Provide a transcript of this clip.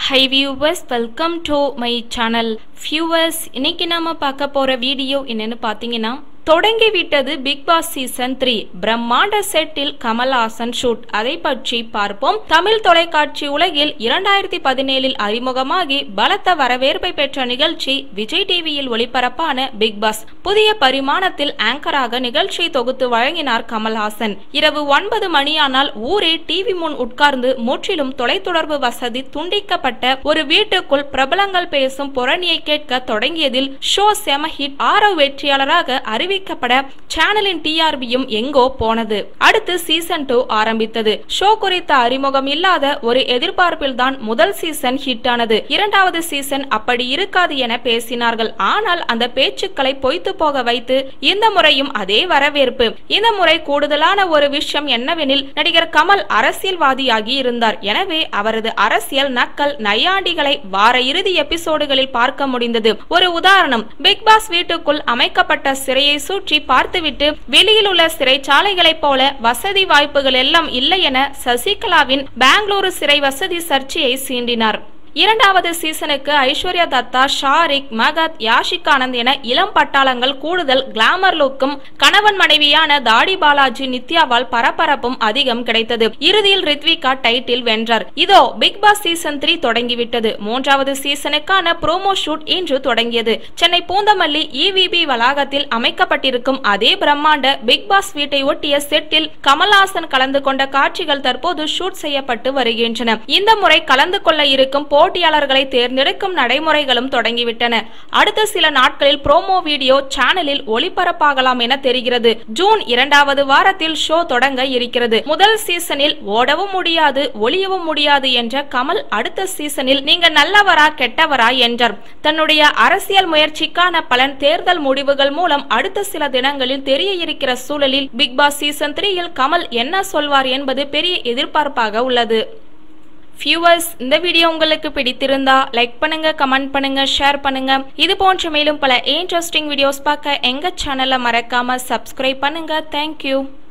high viewers welcome to my channel viewers இன்னைக்கு நாம பார்க்க போற வீடியோ என்னன்னு பார்த்தீங்கன்னா தொடங்கி விட்டது பிக் பாஸ் சீசன் த்ரீ பிரம்மாண்ட செட்டில் கமல்ஹாசன் ஷூட் அதை பற்றி பார்ப்போம் தமிழ் தொலைக்காட்சி உலகில் இரண்டாயிரத்தி பதினேழில் அறிமுகமாகி பலத்த வரவேற்பை பெற்ற நிகழ்ச்சி விஜய் டிவியில் ஒளிபரப்பான பிக் பாஸ் புதிய பரிமாணத்தில் ஆங்கராக நிகழ்ச்சியை தொகுத்து வழங்கினார் கமல்ஹாசன் இரவு ஒன்பது மணியானால் ஊரே டிவி முன் உட்கார்ந்து முற்றிலும் தொலைத்தொடர்பு வசதி துண்டிக்கப்பட்ட ஒரு வீட்டுக்குள் பிரபலங்கள் பேசும் புறணியை கேட்க தொடங்கியதில் ஷோ செம ஹிட் ஆரவ் வெற்றியாளராக அறிவிக்கப்பட சேனலின் டிஆர்பியும் எங்கோ போனது அடுத்து சீசன் டூ ஆரம்பித்தது ஷோ குறித்த அறிமுகம் இல்லாத ஒரு எதிர்பார்ப்பில் தான் முதல் சீசன் ஹிட் ஆனது இரண்டாவது சீசன் அப்படி இருக்காது என பேசினார்கள் ஆனால் அந்த பேச்சுக்களை பொய்த்து போக வைத்து இந்த முறையும் அதே வரவேற்பு இந்த முறை கூடுதலான ஒரு விஷயம் என்னவெனில் நடிகர் கமல் அரசியல்வாதியாகி இருந்தார் எனவே அவரது அரசியல் நக்கல் நையாண்டிகளை வார இறுதி எபிசோடுகளில் பார்க்க முடிந்தது ஒரு உதாரணம் பிக் பாஸ் வீட்டுக்குள் அமைக்கப்பட்ட சிறையை சுற்றி பார்த்துவிட்டு வெளியில் உள்ள சிறைச்சாலைகளைப் போல வசதி வாய்ப்புகள் எல்லாம் இல்லை என சசிகலாவின் பெங்களூரு சிறை வசதி சர்ச்சையை சீண்டினார் இரண்டாவது சீசனுக்கு ஐஸ்வர்யா தத்தா ஷாரிக் மகத் யாஷிக் ஆனந்த் என இளம் பட்டாளங்கள் கூடுதல் கிளாமர் லுக்கும் கணவன் மனைவியான தாடி பாலாஜி நித்யாவால் பரபரப்பும் அதிகம் கிடைத்தது இறுதியில் ரித்விகா டைட்டில் வென்றார் இதோ பிக் பாஸ் சீசன் த்ரீ தொடங்கிவிட்டது மூன்றாவது சீசனுக்கான ப்ரோமோ ஷூட் இன்று தொடங்கியது சென்னை பூந்தமல்லி இவிபி வளாகத்தில் அமைக்கப்பட்டிருக்கும் அதே பிரம்மாண்ட பிக் பாஸ் வீட்டை ஒட்டிய செட்டில் கமல்ஹாசன் கலந்து கொண்ட காட்சிகள் தற்போது ஷூட் செய்யப்பட்டு வருகின்றன இந்த முறை கலந்து கொள்ள இருக்கும் போட்டியாளர்களை தேர்ந்தெடுக்கும் நடைமுறைகளும் தொடங்கிவிட்டன அடுத்த சில நாட்களில் ப்ரோமோ வீடியோ சேனலில் ஒளிபரப்பாகலாம் என தெரிகிறது ஜூன் இரண்டாவது வாரத்தில் ஷோ தொடங்க இருக்கிறது முதல் சீசனில் ஓடவும் முடியாது ஒளியவும் முடியாது என்ற கமல் அடுத்த சீசனில் நீங்க நல்லவரா கெட்டவரா என்றார் தன்னுடைய அரசியல் முயற்சிக்கான பலன் தேர்தல் முடிவுகள் மூலம் அடுத்த சில தினங்களில் தெரிய இருக்கிற சூழலில் பிக் பாஸ் சீசன் த்ரீயில் கமல் என்ன சொல்வார் என்பது பெரிய எதிர்பார்ப்பாக உள்ளது வியூவர்ஸ் இந்த வீடியோ உங்களுக்கு பிடித்திருந்தா லைக் பண்ணுங்க கமெண்ட் பண்ணுங்க ஷேர் பண்ணுங்க இது போன்ற மேலும் பல இன்ட்ரெஸ்டிங் வீடியோஸ் பார்க்க எங்க சேனலை மறக்காம சப்ஸ்கிரைப் பண்ணுங்க தேங்க்யூ